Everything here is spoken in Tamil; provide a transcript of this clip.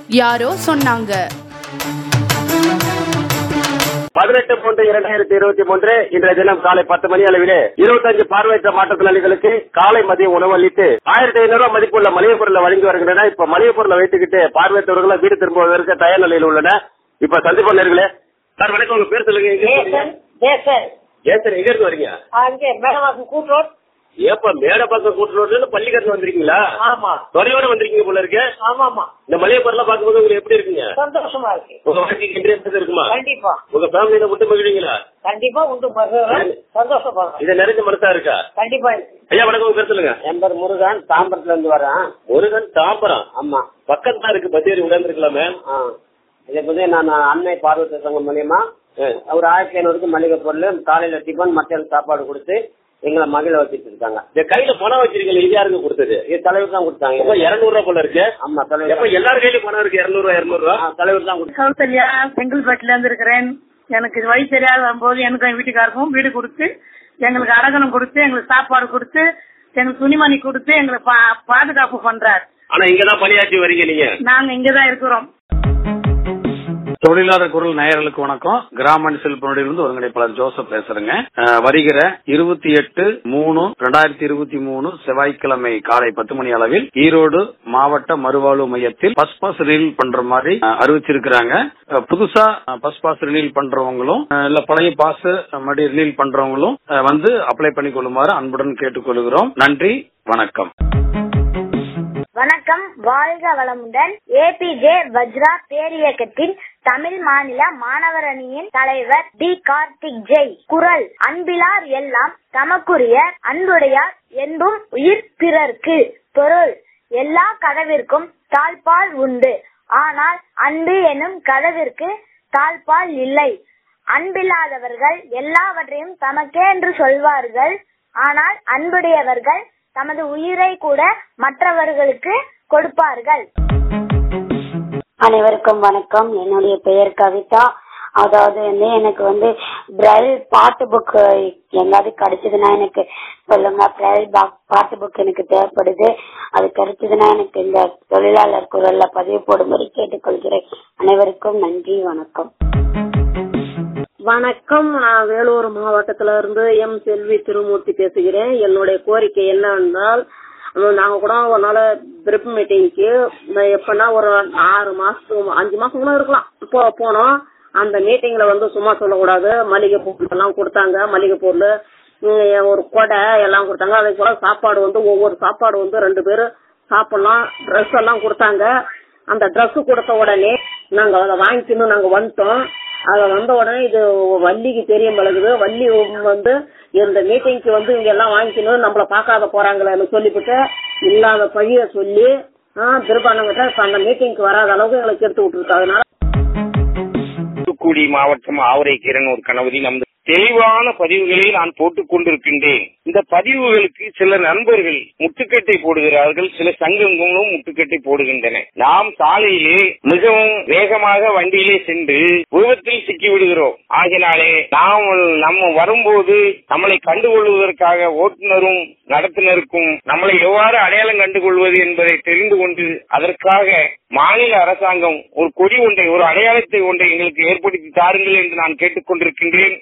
யாரோ சொன்னாங்க பதினெட்டு மூன்று இரண்டாயிரத்தி இருபத்தி மூன்று இன்றைய தினம் காலை பத்து மணி அளவிலே இருபத்தஞ்சு பார்வையற்ற மாற்றுத்திறனாளிகளுக்கு காலை மதியம் உணவு அளித்து ஆயிரத்தி ஐநூறு ரூபாய் மதிப்புள்ள மளிகை பொருளை வழங்கி வருகின்றன இப்ப மளிகை பொருளை வைத்துக்கிட்டு பார்வையற்றவர்களை வீடு திரும்புவதற்கு தயார் நிலையில் உள்ளன இப்ப சந்திப்பு நேர்களே சார் வணக்கம் உங்க பேர் சொல்லுங்க எங்க இருந்து வரீங்க? ஜேசன் ஏன் சார் எங்க இருந்து வரீங்க அங்கே மேடவாக்கம் கூட்டுரோட் ஏப்ப மேட பக்கம் கூட்டுறோடு பள்ளிக்கட்டில் வந்திருக்கீங்களா ஆமா தொலைவோட வந்திருக்கீங்க போல இருக்கு ஆமாமா இந்த மளிகை பொருளை பார்க்கும்போது உங்களுக்கு எப்படி இருக்குங்க சந்தோஷமா இருக்கு உங்க வாழ்க்கைக்கு இன்ட்ரெஸ்ட் இருக்குமா கண்டிப்பா உங்க ஃபேமிலியில விட்டு மகிழ்வீங்களா கண்டிப்பா உண்டு மகிழ்றேன் சந்தோஷப்படுறேன் இது நிறைஞ்ச மனசா இருக்கா கண்டிப்பா இருக்கு ஐயா வணக்கம் உங்க பேர் சொல்லுங்க என் பேர் முருகன் தாம்பரத்துல இருந்து வரேன் முருகன் தாம்பரம் ஆமா பக்கத்து தான் இருக்கு பத்தேரி உட்கார்ந்துருக்கலாமே ஆ. இதுக்கு வந்து நான் அன்னை பார்வதி சங்கம் மூலியமா ஒரு ஆயிரத்தி ஐநூறுக்கு மளிகை பொருள் காலையில டிஃபன் மத்தியானம் சாப்பாடு கொடுத்து எங்களை மகிழ வச்சுட்டு இருக்காங்க இந்த கையில பணம் வச்சிருக்கீங்க இது யாருக்கு கொடுத்தது இது தலைவர் தான் இப்ப கொடுத்தாங்க இருநூறு ரூபாய் போல இருக்கு ஆமா எப்ப தலைவர் எல்லார் கையிலயும் பணம் இருக்கு இருநூறு ரூபாய் இருநூறு ரூபாய் ஆ, தலைவர் தான் கொடுத்தாங்க கௌசல்யா செங்கல்பட்டுல இருந்து இருக்கிறேன் எனக்கு வழி தெரியாத வரும்போது எனக்கு என் வீட்டுக்காருக்கும் வீடு கொடுத்து எங்களுக்கு அடகனம் கொடுத்து எங்களுக்கு சாப்பாடு கொடுத்து எங்களுக்கு துணிமணி கொடுத்து எங்களுக்கு பா- பாதுகாப்பு பண்றாரு ஆனா இங்கதான் பணியாற்றி வரீங்க நீங்க நாங்க இங்கதான் இருக்கிறோம் தொழிலாளர் குரல் நேயர்களுக்கு வணக்கம் கிராம செல்பனுடையிலிருந்து ஒருங்கிணைப்பாளர் ஜோசப் பேசுறேங்க அஹ், வருகிற இருபத்தி எட்டு மூணு ரெண்டாயிரத்தி இருபத்தி மூணு செவ்வாய்க்கிழமை காலை பத்து மணி அளவில் ஈரோடு மாவட்ட மறுவாழ்வு மையத்தில் பஸ் பாஸ் ரினியூல் பண்ற மாதிரி அஹ், அறிவிச்சிருக்கிறாங்க அஹ், புதுசா பஸ் பாஸ் ரினியூல் பண்றவங்களும் அஹ், இல்ல பழைய பாஸ் மறுபடியும் ரினியூல் பண்றவங்களும் அஹ், வந்து அப்ளை பண்ணி கொள்ளுமாறு அன்புடன் கேட்டுக்கொள்கிறோம் நன்றி வணக்கம் வணக்கம் வாழ்க வளமுடன் ஏபிஜே வஜ்ரா பேரியக்கத்தின் தமிழ் மாநில மாணவர் அணியின் தலைவர் டி கார்த்திக் ஜெய் குரல் அன்பிலார் எல்லாம் தமக்குரிய அன்புடையார் என்பும் உயிர் பிறர்க்கு பொருள் எல்லா கதவிற்கும் தாழ்பால் உண்டு ஆனால் அன்பு எனும் கதவிற்கு தாழ்பால் இல்லை அன்பில்லாதவர்கள் எல்லாவற்றையும் தமக்கே என்று சொல்வார்கள் ஆனால் அன்புடையவர்கள் தமது உயிரை கூட மற்றவர்களுக்கு கொடுப்பார்கள் அனைவருக்கும் வணக்கம் என்னுடைய பெயர் கவிதா அதாவது வந்து எனக்கு வந்து பிரைல் பாட்டு புக் எங்காவது கிடைச்சதுன்னா எனக்கு சொல்லுங்க பிரைல் பாட்டு புக் எனக்கு தேவைப்படுது அது கிடைச்சதுன்னா எனக்கு இந்த தொழிலாளர் குரல்ல பதிவு போடும்படி கேட்டுக்கொள்கிறேன் அனைவருக்கும் நன்றி வணக்கம் வணக்கம் நான் வேலூர் மாவட்டத்துல இருந்து எம் செல்வி திருமூர்த்தி பேசுகிறேன் என்னுடைய கோரிக்கை என்னவென்றால் உம், நாங்க கூட ஒரு நாள் பிரிப் மீட்டிங்க்கு எப்பன்னா ஒரு ஆறு மாசத்துக்கு அஞ்சு மாசம் கூட இருக்கலாம் போ போனோம் அந்த மீட்டிங்ல வந்து சும்மா சொல்லக்கூடாது மளிகை பொருள் எல்லாம் கொடுத்தாங்க மளிகை பொருள் உம், ஒரு கொடை எல்லாம் கொடுத்தாங்க அதே போல சாப்பாடு வந்து ஒவ்வொரு சாப்பாடு வந்து ரெண்டு பேரும் சாப்பிடலாம் ட்ரெஸ் எல்லாம் கொடுத்தாங்க அந்த Dress கொடுத்த உடனே நாங்க அதை வாங்கிக்கணும் நாங்க வந்துட்டோம் அத வந்த உடனே இது வள்ளிக்கு தெரியும் பழகுது வள்ளி வந்து இந்த மீட்டிங்க்கு வந்து இங்க எல்லாம் வாங்கிக்கணும் நம்மள பார்க்காத போறாங்களேன்னு சொல்லிவிட்டு இல்லாத பழிய சொல்லி ஆஹ் திருப்பானங்கிட்ட அந்த மீட்டிங்க்கு வராத அளவுக்கு எங்களுக்கு எடுத்து விட்டுருக்கு அதனால தூத்துக்குடி மாவட்டம் ஆவரை கிரண் ஒரு கணவரி நமது தெளிவான பதிவுகளை நான் போட்டுக் கொண்டிருக்கின்றேன் இந்த பதிவுகளுக்கு சில நண்பர்கள் முட்டுக்கட்டை போடுகிறார்கள் சில சங்கங்களும் முட்டுக்கட்டை போடுகின்றன நாம் சாலையிலே மிகவும் வேகமாக வண்டியிலே சென்று விபத்தில் சிக்கி விடுகிறோம் ஆகினாலே நாம் நம்ம வரும்போது நம்மளை கண்டுகொள்வதற்காக ஓட்டுநரும் நடத்துனருக்கும் நம்மளை எவ்வாறு அடையாளம் கண்டுகொள்வது என்பதை தெரிந்து கொண்டு அதற்காக மாநில அரசாங்கம் ஒரு கொடி ஒன்றை ஒரு அடையாளத்தை ஒன்றை எங்களுக்கு ஏற்படுத்தி தாருங்கள் என்று நான் கேட்டுக் கொண்டிருக்கின்றேன்